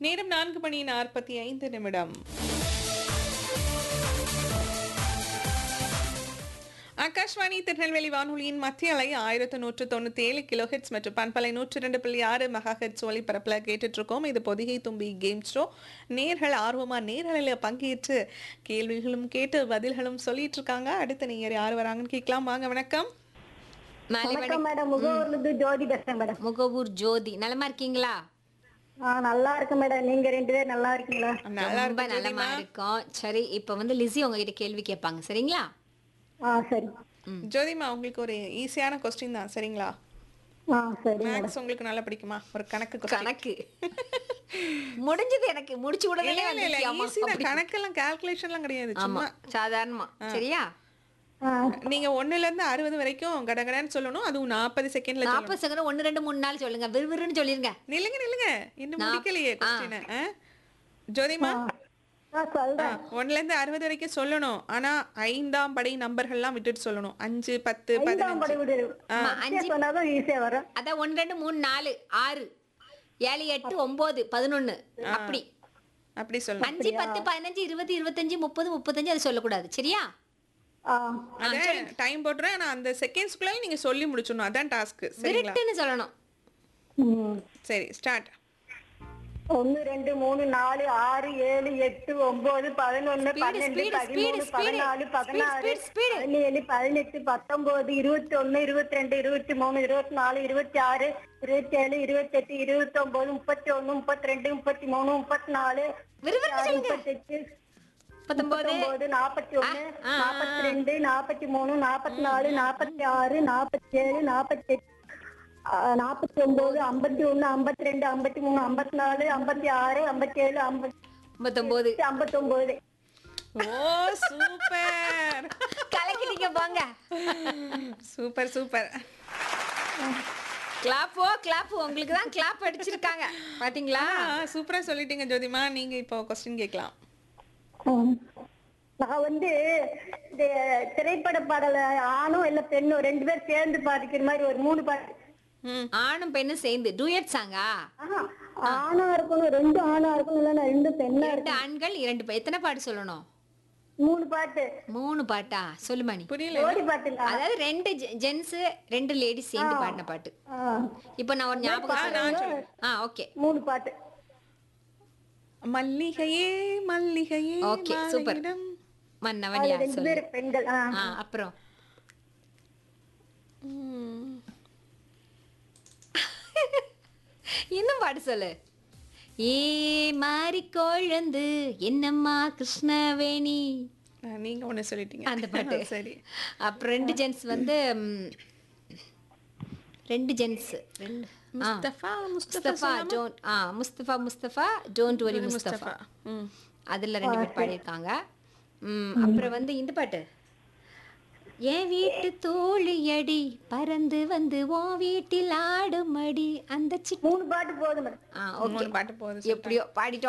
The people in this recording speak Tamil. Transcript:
நேரம் நான்கு மணி நாற்பத்தி ஐந்து நிமிடம் ஆகாஷ்வாணி திருநெல்வேலி வானொலியின் மத்திய அலை ஆயிரத்து நூற்று தொண்ணூற்றி ஏழு கிலோ ஹெட்ஸ் மற்றும் பண்பலை நூற்று ரெண்டு புள்ளி ஆறு மெகா ஹெட்ஸ் ஒலிபரப்பில் கேட்டுட்டு இருக்கோம் இது பொதிகை தும்பி கேம் ஷோ நேர்கள் ஆர்வமாக நேர்களில் பங்கேற்று கேள்விகளும் கேட்டு பதில்களும் சொல்லிட்டு இருக்காங்க அடுத்த நீங்கள் யார் வராங்கன்னு கேட்கலாம் வாங்க வணக்கம் மாலை வணக்கம் வணக்கம் மேடம் முகவூர்ல இருந்து ஜோதி பேசுறேன் மேடம் முகவூர் ஜோதி நலமா இருக்கீங்களா ஆ நல்லா இருக்கு மேடம் நீங்க ரெண்டு பேரும் நல்லா இருக்கீங்களா நல்லா ரொம்ப இருக்கு நலமா இருக்கோம் சரி இப்ப வந்து லிஸி உங்ககிட்ட கேள்வி கேட்பாங்க சரிங்களா ஆ சரி ஜோதிமா உங்களுக்கு ஒரு ஈஸியான கொஸ்டின் தான் சரிங்களா ஆ சரி மேடம் மேக்ஸ் உங்களுக்கு நல்லா பிடிக்குமா ஒரு கணக்கு question. கணக்கு முடிஞ்சது எனக்கு முடிச்சு இல்ல, விடவே இல்ல, இல்ல, வந்துச்சு, easy தான். ஆமா. கணக்கெல்லாம் calculationலாம் கிடையாது ஆமா சும்மா சாதாரணமா சரியா ஆ நீங்க ஒண்ணுல இருந்து அறுபது வரைக்கும் கடகடன்னு சொல்லணும் அதுவும் நாற்பது செகண்ட்ல சொல்லணும் நாற்பது செகண்ட் ஒன்னு ரெண்டு மூணு நாள் சொல்லுங்க விறுவிறுன்னு சொல்லிருங்க நில்லுங்க நில்லுங்க இன்னும் முடிக்கலையே ஆ. கொஸ்டின் ஜோதிமா ஆ சொல்றேன் ஒண்ணுல இருந்து அறுபது வரைக்கும் சொல்லணும் ஆனா ஐந்தாம் படை நம்பர்கள்லாம் விட்டுட்டு சொல்லணும் அஞ்சு பத்து ஐந்தாம் படை பதினஞ்சு விடு அஞ்சு சொன்னாதான் ஈஸியா வரும் அதான் ஒன்னு ரெண்டு மூணு நாலு ஆறு ஏழு எட்டு ஒன்பது பதினொன்னு அப்படி அப்படி சொல்லணும் அஞ்சு பத்து பதினஞ்சு இருபது இருபத்தஞ்சு முப்பது முப்பத்தஞ்சு அது சொல்லக்கூடாது சரியா ஆ அதான் டைம் போட்டுறேன் ஆனா அந்த செகண்ட்ஸ்க்குள்ள நீங்க சொல்லி முடிச்சிடணும் அதான் டாஸ்க் சரிங்களா விருட்டுன்னு சொல்லணும் ம். சரி ஸ்டார்ட் ஒண்ணு ரெண்டு மூணு நாலு ஆறு ஏழு எட்டு ஒன்பது பதினொன்னு Speed, பன்னெண்டு speed, பதிமூணு speed, பதினாலு speed, பதினாறு speed, speed. பதினேழு பதினெட்டு பத்தொன்பது இருபத்தி ஒண்ணு இருபத்தி ரெண்டு இருபத்தி மூணு இருபத்தி நாலு இருபத்தி ஆறு இருபத்தி ஏழு இருபத்தி எட்டு இருபத்தி ஒன்பது முப்பத்தி ஒண்ணு முப்பத்தி ரெண்டு முப்பத்தி மூணு முப்பத்தி நாலு விறுவிறுன்னு ஆறு, சொல்லுங்க. முப்பத்தெட்டு பத்தொன்பது முப்பத்தொன்பது நாற்பத்தி ஒண்ணு ஆ, ஆ, நாற்பத்தி ரெண்டு நாற்பத்தி மூணு நாற்பத்தி நாலு நாற்பத்தி ஆறு நாற்பத்தி ஏழு நாற்பத்தி எட்டு நாற்பத்தி ஒன்பது ஐம்பத்தி ஒண்ணு ஐம்பத்தி ரெண்டு ஐம்பத்தி மூணு ஐம்பத்தி நாலு ஐம்பத்தி ஆறு ஐம்பத்தி ஏழு ஐம்பத்தி ஐம்பத்தொன்பது ஐம்பத்தி ஒன்பது ஓ சூப்பர் கலக்கிட்டீங்க போங்க சூப்பர் சூப்பர் கிளாப்போ கிளாப் உங்களுக்கு தான் கிளாப் அடிச்சிருக்காங்க பாத்தீங்களா சூப்பரா சொல்லிட்டீங்க ஜோதிமா நீங்க இப்போ கொஸ்டின் கேட்கலாம் நான் வந்து இந்த திரைப்பட பாடல ஆணும் இல்ல பெண்ணும் ரெண்டு பேர் சேர்ந்து பாடிக்கிற மாதிரி ஒரு மூணு பாட்டு ம் ஆணும் பெண்ணும் சேர்ந்து டூயட் சாங்கா ஆஹா, ஆணா இருக்கணும் ரெண்டு ஆணா இருக்கணும் இல்லைன்னா ரெண்டு பெண்ணா இரண்டு ஆண்கள் இரண்டு பெண் எத்தனை பாட்டு சொல்லணும் மூணு பாட்டு மூணு பாட்டா சொல்லுமா நீ புரியல ஜோடி பாட்டு இல்ல அதாவது ரெண்டு ஜென்ஸ் ரெண்டு லேடிஸ் சேர்ந்து பாடின பாட்டு ஆ, இப்போ நான் ஒரு ஞாபகம் சொல்றேன். ஆ ஓகே மூணு பாட்டு மல்லிகையே மல்லிகையே Okay, super. மாலையிடம். மன்னவன் அதுல யார் ரெண்டு சொல்லு பேர் பெண்கள் ஆ. ஆ அப்புறம் ம். இன்னும் பாட்டு சொல்லு ஏ மாறி கொழுந்து என்னம்மா கிருஷ்ணவேணி ஆ, நீங்க ஒண்ணு சொல்லிட்டீங்க அந்த பாட்டு சரி அப்புறம் ரெண்டு ஜென்ஸ் வந்து ம், ரெண்டு ஜென்ஸ் ரெண்டு ஆ. முஸ்தபா முஸ்தபா முஸ்தபா டோன்ட் ஆ முஸ்தபா முஸ்தபா டோன்ட் வரி முஸ்தபா முஸ்தபா ம் அதுல ரெண்டு பேர் பாடியிருக்காங்க ம் அப்புறம் வந்து இந்த பாட்டு என் வீட்டு தோழியடி பறந்து வந்து உன் வீட்டில் ஆடுமடி அந்த சிட்டு மூணு பாட்டு போதும் மேடம் ஆ ஓகே மூணு பாட்டு போகுது எப்படியோ பாடிட்டோம்